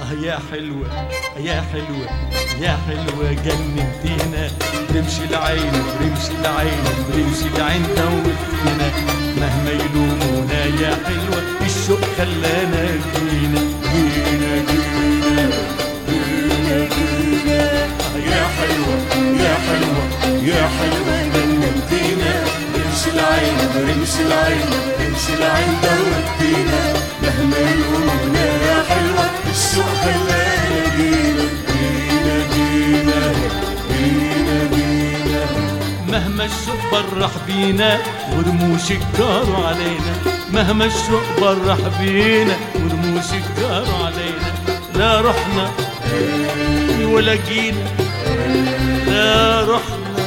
آه يا حلوة يا حلوة يا حلوة جننتينا رمش العين رمش العين رمش العين دوتنا مهما يلومونا يا حلوة الشوق خلانا جينا جينا جينا جينا جينا آه يا حلوة يا حلوة يا حلوة جننتينا رمش العين رمش العين رمش العين دوتنا مهما يلومونا يا حلوة الشوق خلانا جينا جينا جينا جينا جينا مهما الشوق برح بينا ورموش الجار علينا مهما الشوق برح بينا ورموش الجار علينا لا رحنا ولا جينا لا رحنا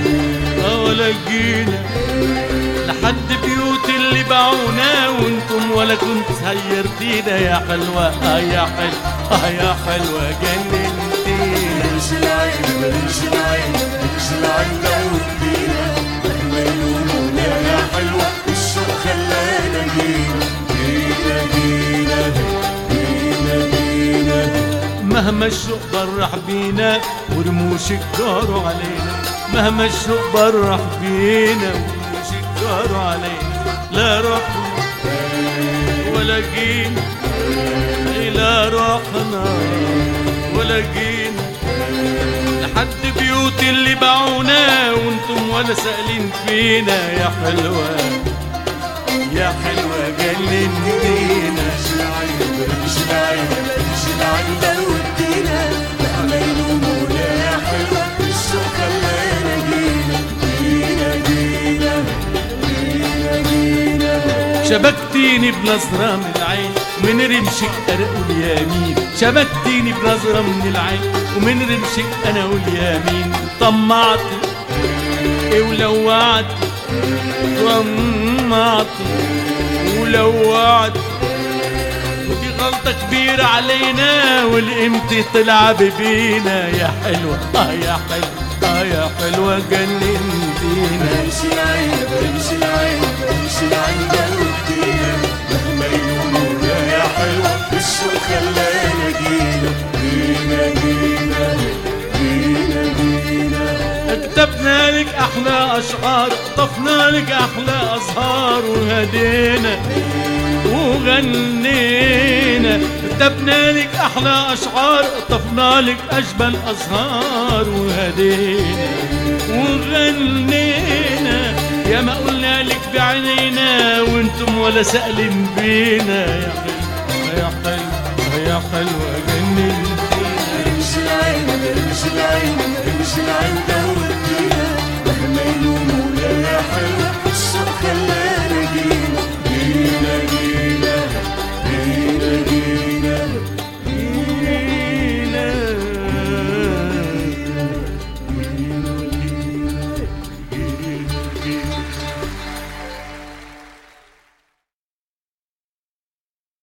ولا جينا لحد بيوت اللي باعونا وانتم ولا كنت سيرتينا يا حلوة اه يا حلوة اه يا حلوة جننتينا رمش العين رمش العين رمش العين دوتينا مهما يلومونا يا حلوة الشوق خلانا جينا جينا جينا جينا جينا مهما الشوق برح بينا ورموش الجار علينا مهما الشوق برح بينا ورموش الجار علينا لا رحنا ولا جينا لا رحنا ولا جينا لحد بيوت اللي باعونا وانتم ولا سائلين فينا يا حلوة يا حلوة جننتينا رمش العين رمش العين رمش العين دوتينا مهما يلومونا يا حلوة الشوق خلانا جينا جينا جينا جينا جينا شبكتيني بنظرة من العين ومن رمشك أنا واليمين شبكتيني بنظرة من العين ومن رمشك أنا واليمين طمعتي إيه ولوعتي طمعتي ولوعتي ودي غلطة كبيرة علينا والقيمتي طلع ببينا يا حلوة آه يا حلوة آه يا حلوة جننتينا رمش العين رمش العين رمش العين دوتينا مهما يلومونا يا حلوة الشوق خلانا جينا جينا جينا جينا جينا كتبنا لك احلى اشعار طفنا لك احلى ازهار وهدينا وغنينا كتبنا لك احلى اشعار طفنا لك اجمل ازهار وهدينا وغنينا يا ما قلنا لك بعينينا وانتم ولا سألين بينا يا حلوة يا حلوة يا حلوة جننتينا رمش العين رمش العين رمش العين